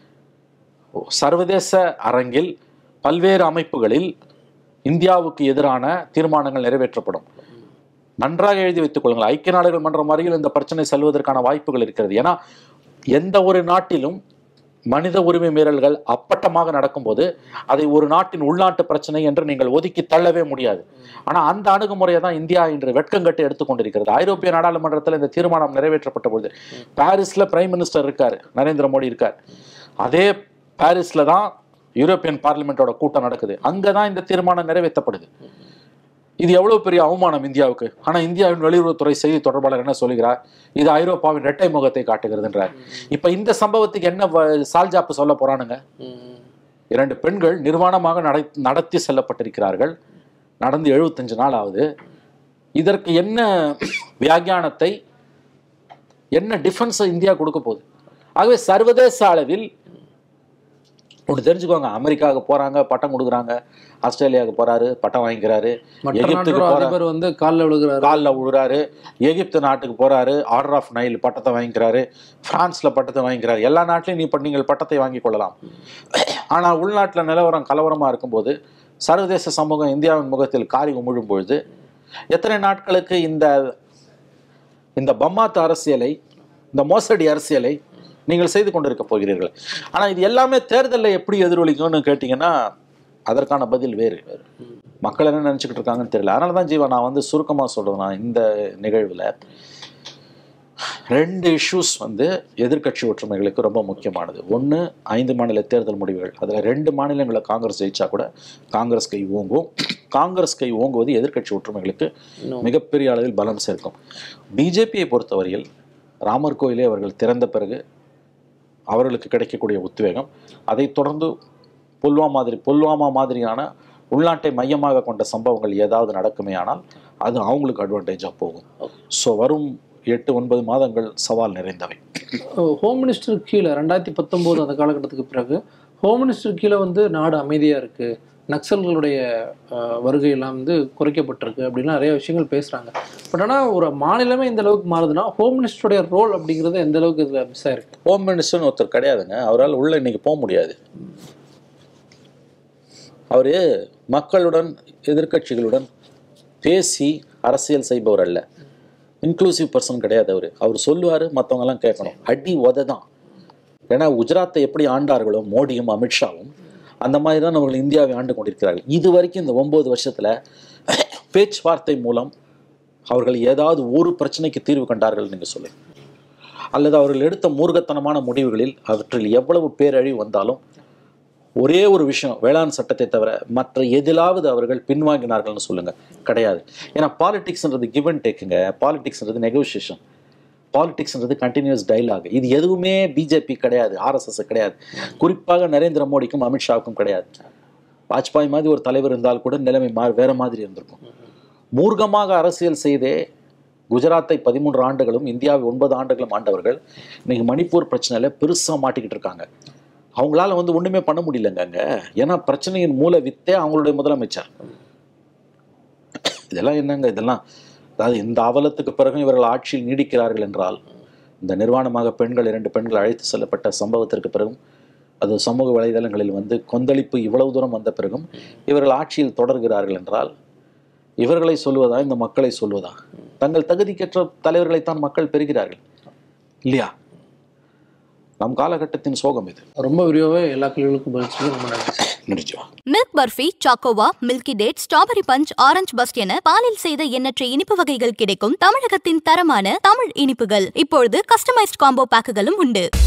சர்வதேச அரங்கில் பல்வேறு அமைப்புகளில் இந்தியாவுக்கு எதிரான தீர்மானங்கள் நிறைவேற்றப்படும் நன்றாக எழுதி வைத்துக் கொள்ளுங்கள் ஐக்கிய நாடுகள் மன்றம் வரையில் இந்த பிரச்சனை செல்வதற்கான வாய்ப்புகள் இருக்கிறது ஏன்னா எந்த ஒரு நாட்டிலும் மனித உரிமை மீறல்கள் அப்பட்டமாக நடக்கும்போது அதை ஒரு நாட்டின் உள்நாட்டு பிரச்சனை என்று நீங்கள் ஒதுக்கி தள்ளவே முடியாது ஆனா அந்த அணுகுமுறையை தான் இந்தியா இன்று வெட்கங்கட்டு எடுத்துக்கொண்டிருக்கிறது ஐரோப்பிய நாடாளுமன்றத்தில் இந்த தீர்மானம் நிறைவேற்றப்பட்ட பொழுது பாரிஸ்ல பிரைம் மினிஸ்டர் இருக்காரு நரேந்திர மோடி இருக்கார் அதே பாரிஸ்ல தான் யூரோப்பியன் பார்லிமெண்டோட கூட்டம் நடக்குது அங்கதான் இந்த தீர்மானம் நிறைவேற்றப்படுது இது எவ்வளவு பெரிய அவமானம் இந்தியாவுக்கு ஆனா இந்தியாவின் வெளியுறவுத்துறை செய்தி தொடர்பாளர் என்ன சொல்லுகிறார் இது ஐரோப்பாவின் இரட்டை முகத்தை காட்டுகிறதுன்றார் இப்ப இந்த சம்பவத்துக்கு என்ன வ- சால்ஜாப்பு சொல்ல போறானுங்க ம். இரண்டு பெண்கள் நிர்வாணமாக நடை நடத்தி செல்லப்பட்டிருக்கிறார்கள் நடந்து எழுபத்தஞ்சு நாள் ஆகுது இதற்கு என்ன வியாக்கியானத்தை என்ன டிஃபென்ஸை இந்தியா கொடுக்க போகுது ஆகவே சர்வதேச அளவில் ஒன்று தெரிஞ்சுக்கோங்க அமெரிக்காவுக்கு போறாங்க பட்டம் கொடுக்குறாங்க ஆஸ்திரேலியாவுக்கு போறாரு பட்டம் வாங்கிக்கிறாரு மற்ற எகிப்துக்கு நாட்டோட போறாரு அதிபர் வந்து காலில் விழுகிறாரு காலில் விழுறாரு எகிப்து நாட்டுக்கு போறாரு ஆர்டர் ஆஃப் நைல் பட்டத்தை வாங்கிக்கிறாரு பிரான்ஸ்ல பட்டத்தை வாங்கிக்கிறாரு எல்லா நாட்டிலையும் நீ இப்ப நீங்கள் பட்டத்தை வாங்கி கொள்ளலாம் ஆனா உள்நாட்டுல நிலவரம் கலவரமா இருக்கும்போது சர்வதேச சமூகம் இந்தியாவின் முகத்தில் காரி உமிழும் பொழுது எத்தனை நாட்களுக்கு இந்த இந்த பம்மாத்து அரசியலை இந்த மோசடி அரசியலை நீங்கள் செய்து கொண்டிருக்க போகிறீர்கள் ஆனா இது எல்லாமே தேர்தலில் எப்படி எதிரொலிக்கும்னு கேட்டிங்கன்னா அதற்கான பதில் வேறு மக்கள் என்ன நினச்சிக்கிட்டு இருக்காங்கன்னு தெரியல அதனால தான் ஜீவா நான் வந்து சுருக்கமாக சொல்கிறேன் நான் இந்த நிகழ்வில் ரெண்டு இஷ்யூஸ் வந்து எதிர்க்கட்சி ஒற்றுமைகளுக்கு ரொம்ப முக்கியமானது ஒன்று ஐந்து மாநில தேர்தல் முடிவுகள் அதில் ரெண்டு மாநிலங்களை காங்கிரஸ் ஜெயிச்சா கூட காங்கிரஸ் கை ஓங்கும் காங்கிரஸ் கை ஓங்குவது எதிர்க்கட்சி ஒற்றுமைகளுக்கு இன்னும் மிகப்பெரிய அளவில் பலம் சேர்க்கும் பிஜேபியை பொறுத்தவரையில் ராமர் கோயிலை அவர்கள் திறந்த பிறகு அவர்களுக்கு கிடைக்கக்கூடிய உத்வேகம் அதைத் தொடர்ந்து புல்வாமா மாதிரி புல்வாமா மாதிரியான உள்நாட்டை மையமாக கொண்ட சம்பவங்கள் ஏதாவது நடக்குமே ஆனால் அது அவங்களுக்கு அட்வான்டேஜாக போகும் ஸோ வரும் எட்டு ஒன்பது மாதங்கள் சவால் நிறைந்தவை ஹோம் மினிஸ்டர் கீழே ரெண்டாயிரத்தி பத்தொம்போது அந்த காலகட்டத்துக்கு பிறகு ஹோம் மினிஸ்டர் கீழே வந்து நாடு அமைதியாக இருக்குது நக்சல்களுடைய அஹ், வருகையெல்லாம் வந்து குறைக்கப்பட்டிருக்கு அப்படின்னு நிறைய விஷயங்கள் பேசுகிறாங்க பட் ஆனால் ஒரு மாநிலமே இந்த அளவுக்கு மாறுதுன்னா ஹோம் மினிஸ்டருடைய ரோல் அப்படிங்கிறது எந்த அளவுக்கு இதில் மிஸ் ஆயிருக்கு ஹோம் மினிஸ்டர்னு ஒருத்தர் கிடையாதுங்க அவரால் உள்ள இன்னைக்கு போக முடியாது அவர் மக்களுடன் எதிர்க்கட்சிகளுடன் பேசி அரசியல் செய்பவர் அல்ல இன்க்ளூசிவ் பர்சன் கிடையாது அவர் அவர் சொல்லுவார் மற்றவங்கெல்லாம் கேட்கணும் அடி உதை தான் ஏன்னா குஜராத்தை எப்படி ஆண்டார்களோ மோடியும் அமித்ஷாவும் அந்த மாதிரி தான் அவர்கள் இந்தியாவை ஆண்டு கொண்டிருக்கிறார்கள் இது வரைக்கும் இந்த ஒன்பது வருஷத்தில் பேச்சுவார்த்தை மூலம் அவர்கள் ஏதாவது ஒரு பிரச்சனைக்கு தீர்வு கண்டார்கள் நீங்கள் சொல்லுங்க அல்லது அவர்கள் எடுத்த மூர்க்கத்தனமான முடிவுகளில் அவற்றில் எவ்வளவு பேரழிவு வந்தாலும் ஒரே ஒரு விஷயம் வேளாண் சட்டத்தை தவிர மற்ற எதிலாவது அவர்கள் பின்வாங்கினார்கள்னு சொல்லுங்க கிடையாது ஏன்னா பாலிடிக்ஸ்ன்றது கிவ் அண்ட் டேக்குங்க பாலிடிக்ஸ்ன்றது நெகோசியேஷன் பாலிடிக்ஸ்ன்றது கண்டினியூஸ் டைலாக் இது எதுவுமே பிஜேபி கிடையாது ஆர்எஸ்எஸ் கிடையாது குறிப்பாக நரேந்திர மோடிக்கும் அமித்ஷாவுக்கும் கிடையாது வாஜ்பாய் மாதிரி ஒரு தலைவர் இருந்தால் கூட நிலைமை மா வேற மாதிரி இருந்திருக்கும் மூர்க்கமாக அரசியல் செய்தே குஜராத்தை பதிமூன்று ஆண்டுகளும் இந்தியாவை ஒன்பது ஆண்டுகளும் ஆண்டவர்கள் இன்னைக்கு மணிப்பூர் பிரச்சனையில பெருசா மாட்டிக்கிட்டு இருக்காங்க அவங்களால வந்து ஒண்ணுமே பண்ண முடியலங்க அங்க ஏன்னா பிரச்சனையின் மூல வித்தே அவங்களுடைய முதலமைச்சர் இதெல்லாம் என்னங்க இதெல்லாம் அதாவது இந்த அவலத்துக்கு பிறகும் இவர்கள் ஆட்சியில் நீடிக்கிறார்கள் என்றால் இந்த நிர்வாணமாக பெண்கள் இரண்டு பெண்கள் அழைத்து செல்லப்பட்ட சம்பவத்திற்கு பிறகும் அது சமூக வலைதளங்களில் வந்து கொந்தளிப்பு இவ்வளவு தூரம் வந்த பிறகும் இவர்கள் ஆட்சியில் தொடர்கிறார்கள் என்றால் இவர்களை சொல்வதா இந்த மக்களை சொல்வதா தங்கள் தகுதிக்கேற்ற தலைவர்களைத்தான் மக்கள் பெறுகிறார்கள் இல்லையா நம் காலகட்டத்தின் சோகம் இது ரொம்ப விரிவாகவே எல்லா கேள்விகளுக்கும் பதில் சொல்லி ரொம்ப நன்றி நிச்சயமா மில்க் பர்ஃபி சாக்கோவா milky date strawberry punch orange burst என பாலில் செய்த எண்ணற்ற இனிப்பு வகைகள் கிடைக்கும் தமிழகத்தின் தரமான தமிழ் இனிப்புகள் இப்பொழுது கஸ்டமைஸ்ட் காம்போ பேக்குகளும் உண்டு